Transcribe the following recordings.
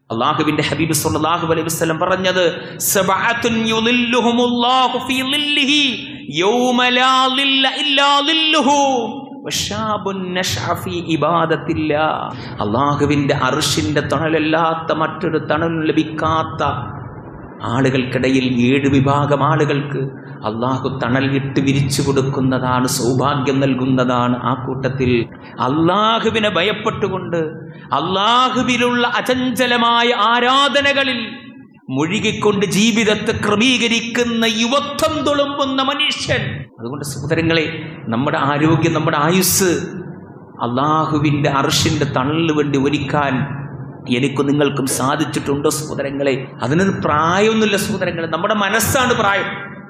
അള്ളാഹുവിന്റെ ഹബീബ് സല്ലല്ലാഹു അലൈഹി വസല്ലം പറഞ്ഞത് സബഅത്തുൻ യുളില്ലുഹുമുല്ലാഹു ഫീ ളില്ലിഹി യൗമ ലാ ളില്ല ഇല്ലാ ളില്ലുഹു വശാബുൻ നശ്അ ഫീ ഇബാദത്തില്ലാ അള്ളാഹുവിന്റെ അർഷിന്റെ തണലല്ലാത്ത മറ്റൊരു തണലും ലഭിക്കാത്ത ആളുകൾക്കിടയിൽ ഏഴ് വിഭാഗം ആളുകൾക്ക് അള്ളാഹു തണൽ ഇട്ട് വിരിച്ചു കൊടുക്കുന്നതാണ് സൗഭാഗ്യം നൽകുന്നതാണ് ആ കൂട്ടത്തിൽ അള്ളാഹുവിനെ ഭയപ്പെട്ടുകൊണ്ട് അള്ളാഹുവിലുള്ള അചഞ്ചലമായ ആരാധനകളിൽ മുഴുകിക്കൊണ്ട് ജീവിതത്തെ ക്രമീകരിക്കുന്ന യുവത്വം തുളുമ്പുന്ന മനുഷ്യൻ അതുകൊണ്ട് സഹോദരങ്ങളെ നമ്മുടെ ആരോഗ്യം നമ്മുടെ ആയുസ് അള്ളാഹുവിൻ്റെ അർഷിൻ്റെ തണലിന് വേണ്ടി ഒരുക്കാൻ എനിക്കും നിങ്ങൾക്കും സാധിച്ചിട്ടുണ്ടോ സഹോദരങ്ങളെ അതിനൊരു പ്രായമൊന്നുമില്ല സഹോദരങ്ങളെ നമ്മുടെ മനസ്സാണ് പ്രായം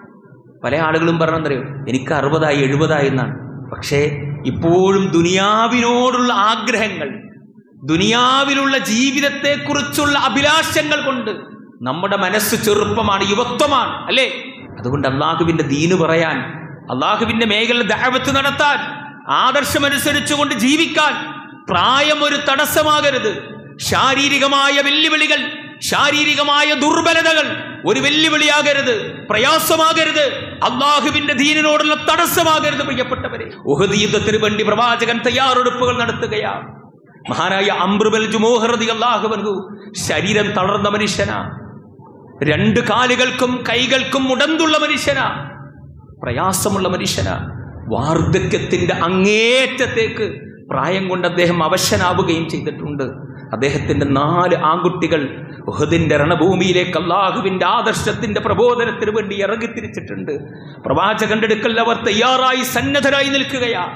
പല ആളുകളും പറഞ്ഞെന്നറിയോ എനിക്ക് അറുപതായി എഴുപതായി എന്നാണ് പക്ഷേ ഇപ്പോഴും ദുനിയാവിനോടുള്ള ആഗ്രഹങ്ങൾ ദുനിയാവിലുള്ള ജീവിതത്തെക്കുറിച്ചുള്ള അഭിലാഷങ്ങൾ കൊണ്ട് നമ്മുടെ മനസ്സ് ചെറുപ്പമാണ് യുവത്വമാണ് അല്ലേ അതുകൊണ്ട് അള്ളാഹുവിന്റെ ദീന് പറയാൻ അള്ളാഹുവിന്റെ മേഖല ദാവത്ത് നടത്താൻ ആദർശമനുസരിച്ചുകൊണ്ട് ജീവിക്കാൻ പ്രായം ഒരു തടസ്സമാകരുത് ശാരീരികമായ വെല്ലുവിളികൾ ശാരീരികമായ ദുർബലതകൾ ഒരു വെല്ലുവിളിയാകരുത് പ്രയാസമാകരുത് അള്ളാഹുവിന്റെ ദീനിനോടുള്ള തടസ്സമാകരുത് പ്രിയപ്പെട്ടവരെ ഉഹദ് യുദ്ധത്തിന് വേണ്ടി പ്രവാചകൻ തയ്യാറെടുപ്പുകൾ നടത്തുകയാണ് മഹാനായ അംബ്രുബൽ ജുമോഹറതി അള്ളാഹുവൻഹു ശരീരം തളർന്ന മനുഷ്യനാ രണ്ട് കാലുകൾക്കും കൈകൾക്കും മുടന്തുള്ള മനുഷ്യനാ പ്രയാസമുള്ള മനുഷ്യനാ വാർദ്ധക്യത്തിന്റെ അങ്ങേറ്റത്തേക്ക് പ്രായം കൊണ്ട് അദ്ദേഹം അവശനാവുകയും ചെയ്തിട്ടുണ്ട് അദ്ദേഹത്തിന്റെ നാല് ആൺകുട്ടികൾ ഉഹദിന്റെ രണഭൂമിയിലേക്ക് അള്ളാഹുവിന്റെ ആദർശത്തിന്റെ പ്രബോധനത്തിന് വേണ്ടി ഇറങ്ങിത്തിരിച്ചിട്ടുണ്ട് പ്രവാചകന്റെ അടുക്കൽ അവർ തയ്യാറായി സന്നദ്ധരായി നിൽക്കുകയാ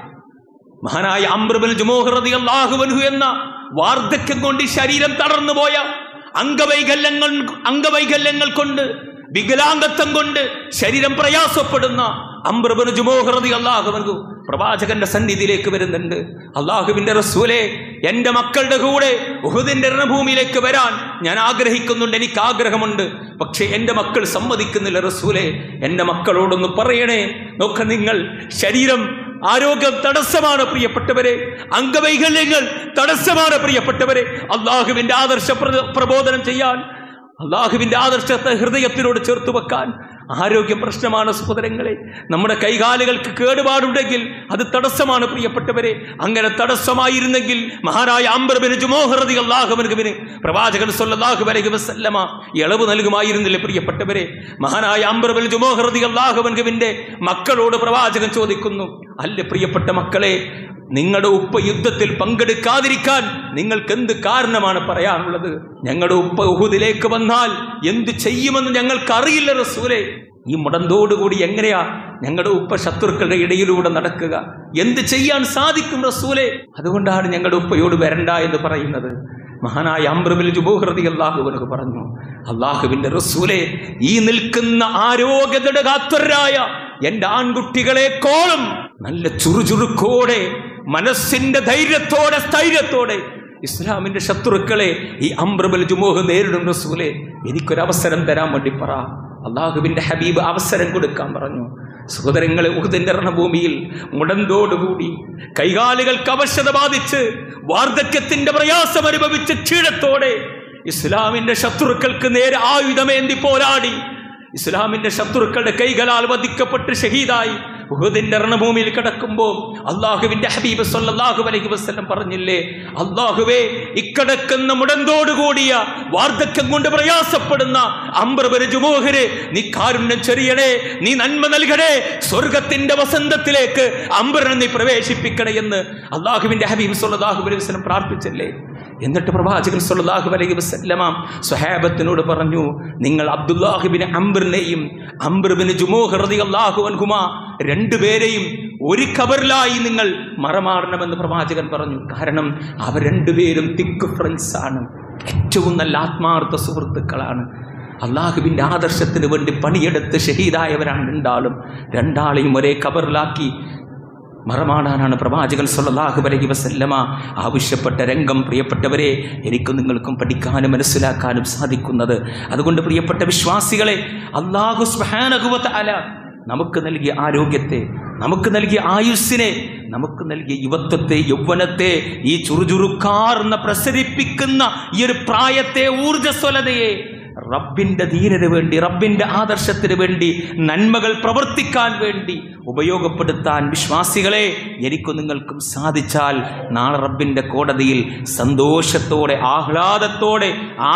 മഹാനായ അമ്രബൽ ജുമോഹറതി അള്ളാഹുവൻഹു എന്ന വാർദ്ധക്യം കൊണ്ട് ഈ ശരീരം തളർന്നു പോയ അംഗവൈകല്യങ്ങൾ അംഗവൈകല്യങ്ങൾ കൊണ്ട് വികലാംഗത്വം കൊണ്ട് ശരീരം പ്രയാസപ്പെടുന്ന അമ്രബന് ജുമോഹറതി അള്ളാഹുവൻഹു പ്രവാചകന്റെ സന്നിധിയിലേക്ക് വരുന്നുണ്ട് അള്ളാഹുവിന്റെ റസൂലെ എന്റെ മക്കളുടെ കൂടെ ഉഹുദിന്റെ രണഭൂമിയിലേക്ക് വരാൻ ഞാൻ ആഗ്രഹിക്കുന്നുണ്ട് എനിക്ക് ആഗ്രഹമുണ്ട് പക്ഷേ എന്റെ മക്കൾ സമ്മതിക്കുന്നില്ല റസൂലെ എന്റെ മക്കളോടൊന്ന് പറയണേ നോക്ക നിങ്ങൾ ശരീരം ആരോഗ്യം തടസ്സമാണ് പ്രിയപ്പെട്ടവരെ അംഗവൈകല്യങ്ങൾ തടസ്സമാണ് പ്രിയപ്പെട്ടവരെ അള്ളാഹുവിന്റെ ആദർശ പ്ര- പ്രബോധനം ചെയ്യാൻ അള്ളാഹുവിന്റെ ആദർശത്തെ ഹൃദയത്തിനോട് ചേർത്ത് വെക്കാൻ ആരോഗ്യം പ്രശ്നമാണ് സഹോദരങ്ങളെ നമ്മുടെ കൈകാലുകൾക്ക് കേടുപാടുണ്ടെങ്കിൽ അത് തടസ്സമാണ് പ്രിയപ്പെട്ടവരെ അങ്ങനെ തടസ്സമായിരുന്നെങ്കിൽ മഹാനായ അംബർബിന് ജുമോഹറതി അള്ളാഹുബനുവിന് പ്രവാചകൻ സല്ലല്ലാഹു അലൈഹി വസല്ലമ ഇളവ് നൽകുമായിരുന്നില്ലേ പ്രിയപ്പെട്ടവരെ മഹാനായ അംബർബിൽ ജുമോഹറതി അള്ളാഹുബൻകുവിന്റെ മക്കളോട് പ്രവാചകൻ ചോദിക്കുന്നു അല്ല പ്രിയപ്പെട്ട മക്കളെ നിങ്ങളുടെ ഉപ്പ യുദ്ധത്തിൽ പങ്കെടുക്കാതിരിക്കാൻ നിങ്ങൾക്ക് എന്ത് കാരണമാണ് പറയാനുള്ളത് ഞങ്ങളുടെ ഉപ്പ ഉഹുദിലേക്ക് വന്നാൽ എന്ത് ചെയ്യുമെന്ന് ഞങ്ങൾക്ക് അറിയില്ല റസൂലെ ഈ മുടന്തോടുകൂടി എങ്ങനെയാ ഞങ്ങളുടെ ഉപ്പ ശത്രുക്കളുടെ ഇടയിലൂടെ നടക്കുക എന്ത് ചെയ്യാൻ സാധിക്കും റസൂലെ അതുകൊണ്ടാണ് ഞങ്ങളുടെ ഉപ്പയോട് വരണ്ട എന്ന് പറയുന്നത് മഹാനായ അമ്രബിൽ ജുബോഹൃതി അള്ളാഹുവിനൊക്കെ പറഞ്ഞു അള്ളാഹുവിന്റെ റസൂലെ ഈ നിൽക്കുന്ന ആരോഗ്യതയുടെ കാത്തരായ എന്റെ ആൺകുട്ടികളെക്കോളും നല്ല ചുറുചുറുക്കോടെ മനസ്സിന്റെ ധൈര്യത്തോടെ സ്ഥൈര്യത്തോടെ ഇസ്ലാമിന്റെ ശത്രുക്കളെ ഈ അമ്രബൽ ജുമോഹ് നേരിടും റസൂലെ എനിക്കൊരവസരം തരാൻ വേണ്ടി പറ അള്ളാഹുവിന്റെ ഹബീബ് അവസരം കൊടുക്കാൻ പറഞ്ഞു സഹോദരങ്ങളെ ഉഹുദിന്റെ രണഭൂമിയിൽ മുടന്തോടുകൂടി കൈകാലുകൾക്ക് അവശത ബാധിച്ച് വാർദ്ധക്യത്തിന്റെ പ്രയാസം അനുഭവിച്ച് ക്ഷീണത്തോടെ ഇസ്ലാമിന്റെ ശത്രുക്കൾക്ക് നേരെ ആയുധമേന്തി പോരാടി ഇസ്ലാമിന്റെ ശത്രുക്കളുടെ കൈകളാൽ വധിക്കപ്പെട്ട് ഷഹീദായി ഉഹുദിന്റെ രണഭൂമിയിൽ കിടക്കുമ്പോൾ അള്ളാഹുവിന്റെ ഹബീബ് സല്ലല്ലാഹു അലൈഹി വസല്ലം പറഞ്ഞില്ലേ അള്ളാഹുവേ ഇക്കടക്കുന്ന മുടന്തോടുകൂടിയ വാർദ്ധക്യം കൊണ്ട് പ്രയാസപ്പെടുന്ന അംബർബര് ജുമോഹര് നീ കാരുണ്യം ചെറിയണേ നീ നന്മ നൽകണേ സ്വർഗത്തിന്റെ വസന്തത്തിലേക്ക് അംബരനെ നീ പ്രവേശിപ്പിക്കണേ എന്ന് അള്ളാഹുവിന്റെ ഹബീബ് സല്ലല്ലാഹു അലൈഹി വസല്ലം പ്രാർത്ഥിച്ചല്ലേ എന്നിട്ട് പ്രവാചകൻ സല്ലല്ലാഹു അലൈഹി വസല്ലമ സ്വഹാബത്തിനോട് പറഞ്ഞു നിങ്ങൾ അബ്ദുല്ലാഹിബിന് അംബറിനെയും അംബർബിന് ജുമോഹ് റളിയല്ലാഹു അൻഹുമാ രണ്ടുപേരെയും ഒരു ഖബറിലായി നിങ്ങൾ മറമാറണമെന്ന് പ്രവാചകൻ പറഞ്ഞു കാരണം അവർ രണ്ടുപേരും തിക്ക് ഫ്രണ്ട്സ് ആണ് ഏറ്റവും നല്ല ആത്മാർത്ഥ സുഹൃത്തുക്കളാണ് അള്ളാഹുവിൻ്റെ ആദർശത്തിന് വേണ്ടി പണിയെടുത്ത് ഷഹീദായവരാണ് രണ്ടാളും രണ്ടാളെയും ഒരേ ഖബറിലാക്കി മറമാടാനാണ് പ്രവാചകൻ സല്ലല്ലാഹു അലൈഹി വസല്ലമ ആവശ്യപ്പെട്ട രംഗം പ്രിയപ്പെട്ടവരെ എനിക്കും നിങ്ങൾക്കും പഠിക്കാനും മനസ്സിലാക്കാനും സാധിക്കുന്നത് അതുകൊണ്ട് പ്രിയപ്പെട്ട വിശ്വാസികളെ അള്ളാഹു സുബ്ഹാനഹു വ തആല നമുക്ക് നൽകിയ ആരോഗ്യത്തെ നമുക്ക് നൽകിയ ആയുസ്സിനെ നമുക്ക് നൽകിയ യുവത്വത്തെ യൗവനത്തെ ഈ ചുറുചുറുക്കാർന്ന പ്രസരിപ്പിക്കുന്ന ഈ ഒരു പ്രായത്തെ ഊർജ്ജസ്വലതയെ റബ്ബിന്റെ ധീരന് വേണ്ടി റബ്ബിന്റെ ആദർശത്തിന് വേണ്ടി നന്മകൾ പ്രവർത്തിക്കാൻ വേണ്ടി ഉപയോഗപ്പെടുത്താൻ വിശ്വാസികളെ എനിക്കും നിങ്ങൾക്കും സാധിച്ചാൽ നാളെ റബ്ബിന്റെ കോടതിയിൽ സന്തോഷത്തോടെ ആഹ്ലാദത്തോടെ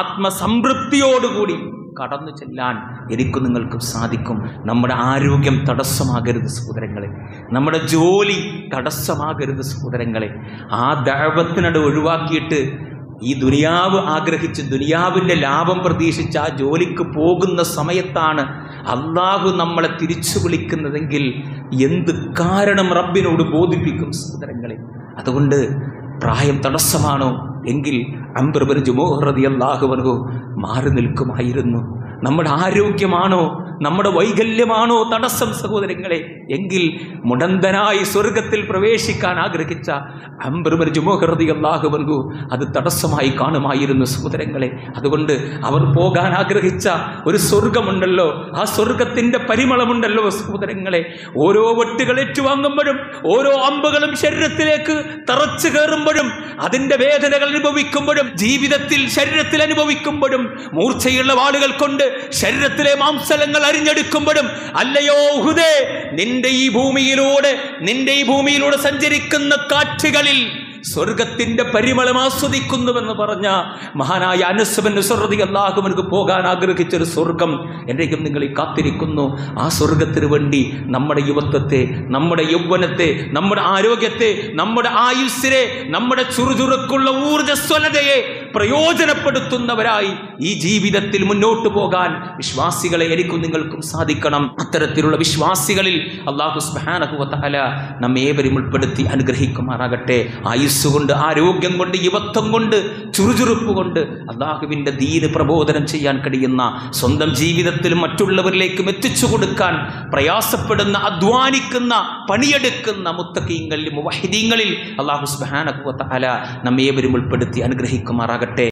ആത്മസംതൃപ്തിയോടുകൂടി കടന്നു ചെല്ലാൻ എനിക്കും നിങ്ങൾക്കും സാധിക്കും നമ്മുടെ ആരോഗ്യം തടസ്സമാകരുത് സഹോദരങ്ങളെ നമ്മുടെ ജോലി തടസ്സമാകരുത് സഹോദരങ്ങളെ ആ ദഴവത്തിനട് ഒഴിവാക്കിയിട്ട് ഈ ദുനിയാവ് ആഗ്രഹിച്ച് ദുനിയാവിൻ്റെ ലാഭം പ്രതീക്ഷിച്ച് ആ ജോലിക്ക് പോകുന്ന സമയത്താണ് അള്ളാഹു നമ്മളെ തിരിച്ചു വിളിക്കുന്നതെങ്കിൽ എന്ത് കാരണം റബ്ബിനോട് ബോധിപ്പിക്കും സഹോദരങ്ങളെ അതുകൊണ്ട് പ്രായം തടസ്സമാണോ എങ്കിൽ അംബർബർ ജുമോഹറതി അള്ളാഹുവനോ മാറി നിൽക്കുമായിരുന്നു നമ്മുടെ ആരോഗ്യമാണോ നമ്മുടെ വൈകല്യമാണോ തടസ്സം സഹോദരങ്ങളെ എങ്കിൽ മുടന്തനായി സ്വർഗത്തിൽ പ്രവേശിക്കാൻ ആഗ്രഹിച്ച അംബർബർ ജുമോഹറതി അള്ളാഹുവൻകു അത് തടസ്സമായി കാണുമായിരുന്നു സഹോദരങ്ങളെ അതുകൊണ്ട് അവർ പോകാൻ ആഗ്രഹിച്ച ഒരു സ്വർഗമുണ്ടല്ലോ ആ സ്വർഗത്തിന്റെ പരിമളമുണ്ടല്ലോ സഹോദരങ്ങളെ ഓരോ വെട്ടുകൾ ഏറ്റുവാങ്ങുമ്പോഴും ഓരോ അമ്പുകളും ശരീരത്തിലേക്ക് തറച്ചു കയറുമ്പോഴും അതിന്റെ വേദനകൾ അനുഭവിക്കുമ്പോഴും ജീവിതത്തിൽ ശരീരത്തിൽ അനുഭവിക്കുമ്പോഴും മൂർച്ചയുള്ള വാളുകൾ കൊണ്ട് ശരീരത്തിലെ മാംസലങ്ങൾ അരിഞ്ഞെടുക്കുമ്പോഴും അല്ലയോ ഹുദേ നിന്റെ ഈ ഭൂമിയിലൂടെ നിന്റെ ഈ ഭൂമിയിലൂടെ സഞ്ചരിക്കുന്ന കാറ്റുകളിൽ സ്വർഗത്തിന്റെ പരിമളം ആസ്വദിക്കുന്നുവെന്ന് പറഞ്ഞ മഹാനായ അനുസബൻ നുസറതി അള്ളാഹുവിനക്ക് പോകാൻ ആഗ്രഹിച്ചൊരു സ്വർഗം എൻ്റെയും നിങ്ങൾ ഈ കാത്തിരിക്കുന്നു ആ സ്വർഗത്തിന് വേണ്ടി നമ്മുടെ യുവത്വത്തെ നമ്മുടെ യൗവനത്തെ നമ്മുടെ ആരോഗ്യത്തെ നമ്മുടെ ആയുസ്സിനെ നമ്മുടെ ചുറുചുറുക്കുള്ള ഊർജ്ജസ്വലതയെ പ്രയോജനപ്പെടുത്തുന്നവരായി ഈ ജീവിതത്തിൽ മുന്നോട്ട് പോകാൻ വിശ്വാസികളെ എനിക്കും നിങ്ങൾക്കും സാധിക്കണം അത്തരത്തിലുള്ള വിശ്വാസികളിൽ അള്ളാഹു സ്ബാനഹുവല നമ്മേവരും ഉൾപ്പെടുത്തി അനുഗ്രഹിക്കുമാറാകട്ടെ ആയുസ് കൊണ്ട് ആരോഗ്യം കൊണ്ട് യുവത്വം കൊണ്ട് ചുറുചുറുപ്പ് കൊണ്ട് അള്ളാഹുവിൻ്റെ ദീന് പ്രബോധനം ചെയ്യാൻ കഴിയുന്ന സ്വന്തം ജീവിതത്തിൽ മറ്റുള്ളവരിലേക്കും എത്തിച്ചു കൊടുക്കാൻ പ്രയാസപ്പെടുന്ന അധ്വാനിക്കുന്ന പണിയെടുക്കുന്ന മുത്തക്കീങ്ങളിൽ മുവഹിദീങ്ങളിൽ അള്ളാഹു സ്ബാനഹുവല നമ്മേവരും ഉൾപ്പെടുത്തി അനുഗ്രഹിക്കുമാറാകട്ടെ